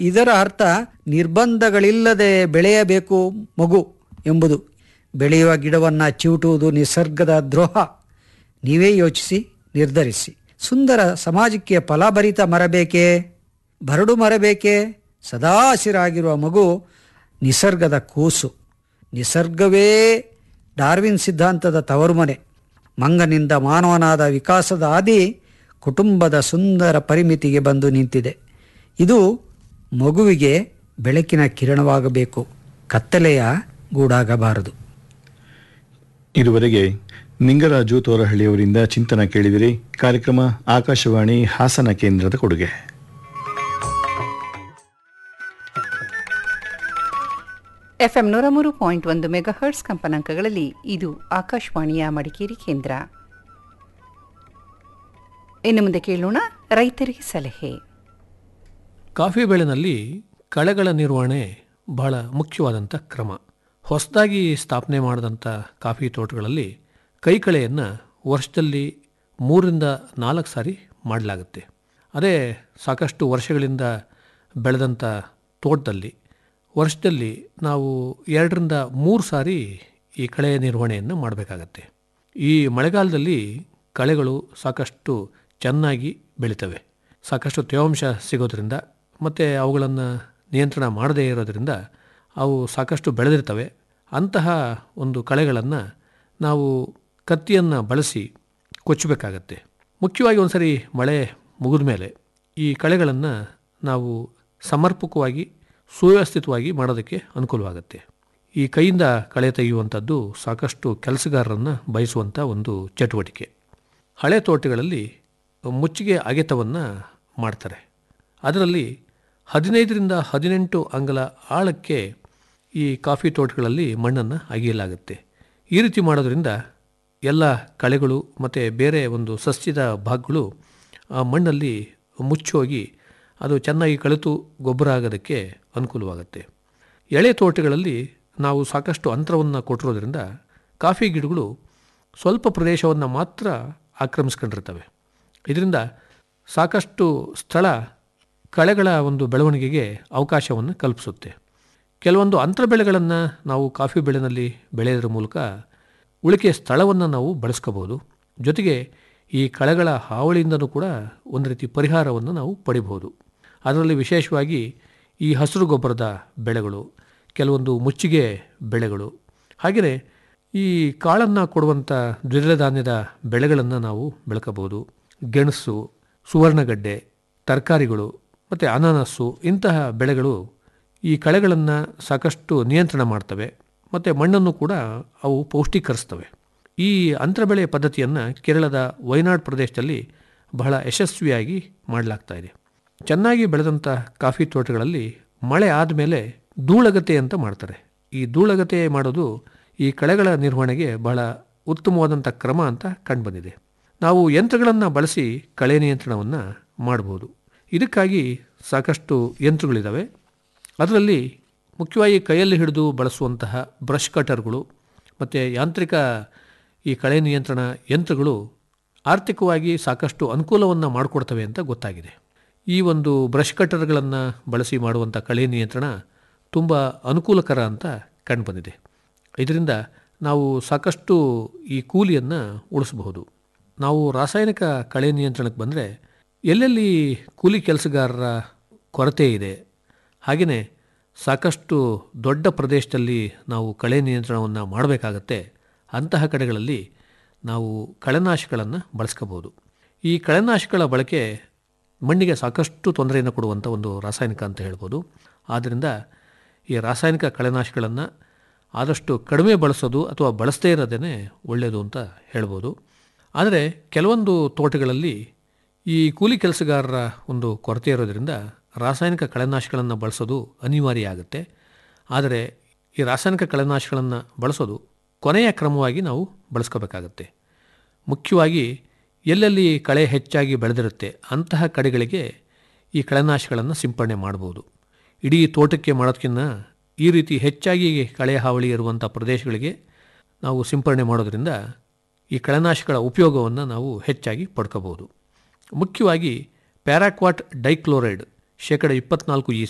ಇದರ ಅರ್ಥ ನಿರ್ಬಂಧಗಳಿಲ್ಲದೆ ಬೆಳೆಯಬೇಕು ಮಗು ಎಂಬುದು ಬೆಳೆಯುವ ಗಿಡವನ್ನು ಚಿವುಟುವುದು ನಿಸರ್ಗದ ದ್ರೋಹ ನೀವೇ ಯೋಚಿಸಿ ನಿರ್ಧರಿಸಿ ಸುಂದರ ಸಮಾಜಕ್ಕೆ ಫಲಭರಿತ ಮರ ಬೇಕೇ ಬರಡು ಮರ ಬೇಕೇ ಸದಾ ಹಸಿರಾಗಿರುವ ಮಗು ನಿಸರ್ಗದ ಕೂಸು ನಿಸರ್ಗವೇ ಡಾರ್ವಿನ್ ಸಿದ್ಧಾಂತದ ತವರು ಮನೆ ಮಂಗನಿಂದ ಮಾನವನಾದ ವಿಕಾಸದ ಹಾದಿ ಕುಟುಂಬದ ಸುಂದರ ಪರಿಮಿತಿಗೆ ಬಂದು ನಿಂತಿದೆ ಇದು ಮಗುವಿಗೆ ಬೆಳಕಿನ ಕಿರಣವಾಗಬೇಕು ಕತ್ತಲೆಯ ಗೂಡಾಗಬಾರದು ಇದುವರೆಗೆ ನಿಂಗರಾಜು ತೋರಹಳ್ಳಿಯವರಿಂದ ಚಿಂತನ ಕೇಳಿದಿರಿ ಕಾರ್ಯಕ್ರಮ ಆಕಾಶವಾಣಿ ಹಾಸನ ಕೇಂದ್ರದ ಕೊಡುಗೆ ಎಫ್ಎಂ ನೂರ ಮೂರು ಪಾಯಿಂಟ್ ಒಂದು ಮೆಗಾಹರ್ಟ್ಸ್ ಕಂಪನಾಂಕಗಳಲ್ಲಿ ಇದು ಆಕಾಶವಾಣಿಯ ಮಡಿಕೇರಿ ಕೇಂದ್ರ ಇನ್ನು ಮುಂದೆ ಕೇಳೋಣ ರೈತರಿಗೆ ಸಲಹೆ ಕಾಫಿ ಬೆಳೆನಲ್ಲಿ ಕಳೆಗಳ ನಿರ್ವಹಣೆ ಬಹಳ ಮುಖ್ಯವಾದಂಥ ಕ್ರಮ ಹೊಸದಾಗಿ ಸ್ಥಾಪನೆ ಮಾಡಿದಂಥ ಕಾಫಿ ತೋಟಗಳಲ್ಲಿ ಕೈಕಳೆಯನ್ನು ವರ್ಷದಲ್ಲಿ ಮೂರರಿಂದ ನಾಲ್ಕು ಸಾರಿ ಮಾಡಲಾಗುತ್ತೆ ಅದೇ ಸಾಕಷ್ಟು ವರ್ಷಗಳಿಂದ ಬೆಳೆದಂಥ ತೋಟದಲ್ಲಿ ವರ್ಷದಲ್ಲಿ ನಾವು ಎರಡರಿಂದ ಮೂರು ಸಾರಿ ಈ ಕಳೆ ನಿರ್ವಹಣೆಯನ್ನು ಮಾಡಬೇಕಾಗತ್ತೆ ಈ ಮಳೆಗಾಲದಲ್ಲಿ ಕಳೆಗಳು ಸಾಕಷ್ಟು ಚೆನ್ನಾಗಿ ಬೆಳಿತವೆ ಸಾಕಷ್ಟು ತೇವಾಂಶ ಸಿಗೋದ್ರಿಂದ ಮತ್ತು ಅವುಗಳನ್ನು ನಿಯಂತ್ರಣ ಮಾಡದೇ ಇರೋದರಿಂದ ಅವು ಸಾಕಷ್ಟು ಬೆಳೆದಿರ್ತವೆ ಅಂತಹ ಒಂದು ಕಳೆಗಳನ್ನು ನಾವು ಕತ್ತಿಯನ್ನು ಬಳಸಿ ಕೊಚ್ಚಬೇಕಾಗತ್ತೆ ಮುಖ್ಯವಾಗಿ ಒಂದು ಸರಿ ಮಳೆ ಮುಗಿದ ಮೇಲೆ ಈ ಕಳೆಗಳನ್ನು ನಾವು ಸಮರ್ಪಕವಾಗಿ ಸುವ್ಯವಸ್ಥಿತವಾಗಿ ಮಾಡೋದಕ್ಕೆ ಅನುಕೂಲವಾಗುತ್ತೆ ಈ ಕೈಯಿಂದ ಕಳೆ ತೆಗೆಯುವಂಥದ್ದು ಸಾಕಷ್ಟು ಕೆಲಸಗಾರರನ್ನು ಬಯಸುವಂಥ ಒಂದು ಚಟುವಟಿಕೆ ಹಳೆ ತೋಟಗಳಲ್ಲಿ ಮುಚ್ಚಿಗೆ ಅಗೆತವನ್ನು ಮಾಡ್ತಾರೆ ಅದರಲ್ಲಿ ಹದಿನೈದರಿಂದ ಹದಿನೆಂಟು ಅಂಗಲ ಆಳಕ್ಕೆ ಈ ಕಾಫಿ ತೋಟಗಳಲ್ಲಿ ಮಣ್ಣನ್ನು ಅಗೆಯಲಾಗುತ್ತೆ ಈ ರೀತಿ ಮಾಡೋದ್ರಿಂದ ಎಲ್ಲ ಕಳೆಗಳು ಮತ್ತು ಬೇರೆ ಒಂದು ಸಸ್ಯದ ಭಾಗಗಳು ಆ ಮಣ್ಣಲ್ಲಿ ಮುಚ್ಚೋಗಿ ಅದು ಚೆನ್ನಾಗಿ ಕಳೆತು ಗೊಬ್ಬರ ಆಗೋದಕ್ಕೆ ಅನುಕೂಲವಾಗುತ್ತೆ ಎಳೆ ತೋಟಗಳಲ್ಲಿ ನಾವು ಸಾಕಷ್ಟು ಅಂತರವನ್ನು ಕೊಟ್ಟಿರೋದ್ರಿಂದ ಕಾಫಿ ಗಿಡಗಳು ಸ್ವಲ್ಪ ಪ್ರದೇಶವನ್ನು ಮಾತ್ರ ಆಕ್ರಮಿಸ್ಕೊಂಡಿರ್ತವೆ ಇದರಿಂದ ಸಾಕಷ್ಟು ಸ್ಥಳ ಕಳೆಗಳ ಒಂದು ಬೆಳವಣಿಗೆಗೆ ಅವಕಾಶವನ್ನು ಕಲ್ಪಿಸುತ್ತೆ ಕೆಲವೊಂದು ಅಂತರ ಬೆಳೆಗಳನ್ನು ನಾವು ಕಾಫಿ ಬೆಳೆನಲ್ಲಿ ಬೆಳೆಯೋದ್ರ ಮೂಲಕ ಉಳಿಕೆ ಸ್ಥಳವನ್ನು ನಾವು ಬಳಸ್ಕೋಬೋದು ಜೊತೆಗೆ ಈ ಕಳೆಗಳ ಹಾವಳಿಯಿಂದನೂ ಕೂಡ ಒಂದು ರೀತಿ ಪರಿಹಾರವನ್ನು ನಾವು ಪಡಿಬೋದು ಅದರಲ್ಲಿ ವಿಶೇಷವಾಗಿ ಈ ಹಸಿರು ಗೊಬ್ಬರದ ಬೆಳೆಗಳು ಕೆಲವೊಂದು ಮುಚ್ಚಿಗೆ ಬೆಳೆಗಳು ಹಾಗೆಯೇ ಈ ಕಾಳನ್ನು ಕೊಡುವಂಥ ದ್ವಿದಳ ಧಾನ್ಯದ ಬೆಳೆಗಳನ್ನು ನಾವು ಬೆಳ್ಕೋಬೋದು ಗೆಣಸು ಸುವರ್ಣಗಡ್ಡೆ ತರಕಾರಿಗಳು ಮತ್ತು ಅನಾನಸ್ಸು ಇಂತಹ ಬೆಳೆಗಳು ಈ ಕಳೆಗಳನ್ನು ಸಾಕಷ್ಟು ನಿಯಂತ್ರಣ ಮಾಡ್ತವೆ ಮತ್ತು ಮಣ್ಣನ್ನು ಕೂಡ ಅವು ಪೌಷ್ಟೀಕರಿಸ್ತವೆ ಈ ಅಂತರ ಬೆಳೆ ಪದ್ಧತಿಯನ್ನು ಕೇರಳದ ವಯನಾಡ್ ಪ್ರದೇಶದಲ್ಲಿ ಬಹಳ ಯಶಸ್ವಿಯಾಗಿ ಮಾಡಲಾಗ್ತಾ ಇದೆ ಚೆನ್ನಾಗಿ ಬೆಳೆದಂಥ ಕಾಫಿ ತೋಟಗಳಲ್ಲಿ ಮಳೆ ಆದಮೇಲೆ ಧೂಳಗತೆ ಅಂತ ಮಾಡ್ತಾರೆ ಈ ಧೂಳಗತೆ ಮಾಡೋದು ಈ ಕಳೆಗಳ ನಿರ್ವಹಣೆಗೆ ಬಹಳ ಉತ್ತಮವಾದಂಥ ಕ್ರಮ ಅಂತ ಕಂಡುಬಂದಿದೆ ನಾವು ಯಂತ್ರಗಳನ್ನು ಬಳಸಿ ಕಳೆ ನಿಯಂತ್ರಣವನ್ನು ಮಾಡ್ಬೋದು ಇದಕ್ಕಾಗಿ ಸಾಕಷ್ಟು ಯಂತ್ರಗಳಿದ್ದಾವೆ ಅದರಲ್ಲಿ ಮುಖ್ಯವಾಗಿ ಕೈಯಲ್ಲಿ ಹಿಡಿದು ಬಳಸುವಂತಹ ಬ್ರಷ್ ಕಟರ್ಗಳು ಮತ್ತು ಯಾಂತ್ರಿಕ ಈ ಕಳೆ ನಿಯಂತ್ರಣ ಯಂತ್ರಗಳು ಆರ್ಥಿಕವಾಗಿ ಸಾಕಷ್ಟು ಅನುಕೂಲವನ್ನು ಮಾಡಿಕೊಡ್ತವೆ ಅಂತ ಗೊತ್ತಾಗಿದೆ ಈ ಒಂದು ಬ್ರಷ್ ಕಟರ್ಗಳನ್ನು ಬಳಸಿ ಮಾಡುವಂಥ ಕಳೆ ನಿಯಂತ್ರಣ ತುಂಬ ಅನುಕೂಲಕರ ಅಂತ ಕಂಡುಬಂದಿದೆ ಇದರಿಂದ ನಾವು ಸಾಕಷ್ಟು ಈ ಕೂಲಿಯನ್ನು ಉಳಿಸಬಹುದು ನಾವು ರಾಸಾಯನಿಕ ಕಳೆ ನಿಯಂತ್ರಣಕ್ಕೆ ಬಂದರೆ ಎಲ್ಲೆಲ್ಲಿ ಕೂಲಿ ಕೆಲಸಗಾರರ ಕೊರತೆ ಇದೆ ಹಾಗೆಯೇ ಸಾಕಷ್ಟು ದೊಡ್ಡ ಪ್ರದೇಶದಲ್ಲಿ ನಾವು ಕಳೆ ನಿಯಂತ್ರಣವನ್ನು ಮಾಡಬೇಕಾಗತ್ತೆ ಅಂತಹ ಕಡೆಗಳಲ್ಲಿ ನಾವು ಕಳೆನಾಶಗಳನ್ನು ಬಳಸ್ಕೋಬೋದು ಈ ಕಳೆನಾಶಕಗಳ ಬಳಕೆ ಮಣ್ಣಿಗೆ ಸಾಕಷ್ಟು ತೊಂದರೆಯನ್ನು ಕೊಡುವಂಥ ಒಂದು ರಾಸಾಯನಿಕ ಅಂತ ಹೇಳ್ಬೋದು ಆದ್ದರಿಂದ ಈ ರಾಸಾಯನಿಕ ಕಳೆನಾಶಕಗಳನ್ನು ಆದಷ್ಟು ಕಡಿಮೆ ಬಳಸೋದು ಅಥವಾ ಬಳಸದೇ ಇರೋದೇ ಒಳ್ಳೆಯದು ಅಂತ ಹೇಳ್ಬೋದು ಆದರೆ ಕೆಲವೊಂದು ತೋಟಗಳಲ್ಲಿ ಈ ಕೂಲಿ ಕೆಲಸಗಾರರ ಒಂದು ಕೊರತೆ ಇರೋದರಿಂದ ರಾಸಾಯನಿಕ ಕಳೆನಾಶಕಗಳನ್ನು ಬಳಸೋದು ಅನಿವಾರ್ಯ ಆಗುತ್ತೆ ಆದರೆ ಈ ರಾಸಾಯನಿಕ ಕಳೆನಾಶಕಗಳನ್ನು ಬಳಸೋದು ಕೊನೆಯ ಕ್ರಮವಾಗಿ ನಾವು ಬಳಸ್ಕೋಬೇಕಾಗತ್ತೆ ಮುಖ್ಯವಾಗಿ ಎಲ್ಲೆಲ್ಲಿ ಕಳೆ ಹೆಚ್ಚಾಗಿ ಬೆಳೆದಿರುತ್ತೆ ಅಂತಹ ಕಡೆಗಳಿಗೆ ಈ ಕಳೆನಾಶಕಗಳನ್ನು ಸಿಂಪಡಣೆ ಮಾಡ್ಬೋದು ಇಡೀ ತೋಟಕ್ಕೆ ಮಾಡೋದಕ್ಕಿಂತ ಈ ರೀತಿ ಹೆಚ್ಚಾಗಿ ಕಳೆ ಹಾವಳಿ ಇರುವಂಥ ಪ್ರದೇಶಗಳಿಗೆ ನಾವು ಸಿಂಪಡಣೆ ಮಾಡೋದರಿಂದ ಈ ಕಳೆನಾಶಕಗಳ ಉಪಯೋಗವನ್ನು ನಾವು ಹೆಚ್ಚಾಗಿ ಪಡ್ಕೋಬೋದು ಮುಖ್ಯವಾಗಿ ಪ್ಯಾರಾಕ್ವಾಟ್ ಡೈಕ್ಲೋರೈಡ್ ಶೇಕಡ ಇಪ್ಪತ್ನಾಲ್ಕು ಇ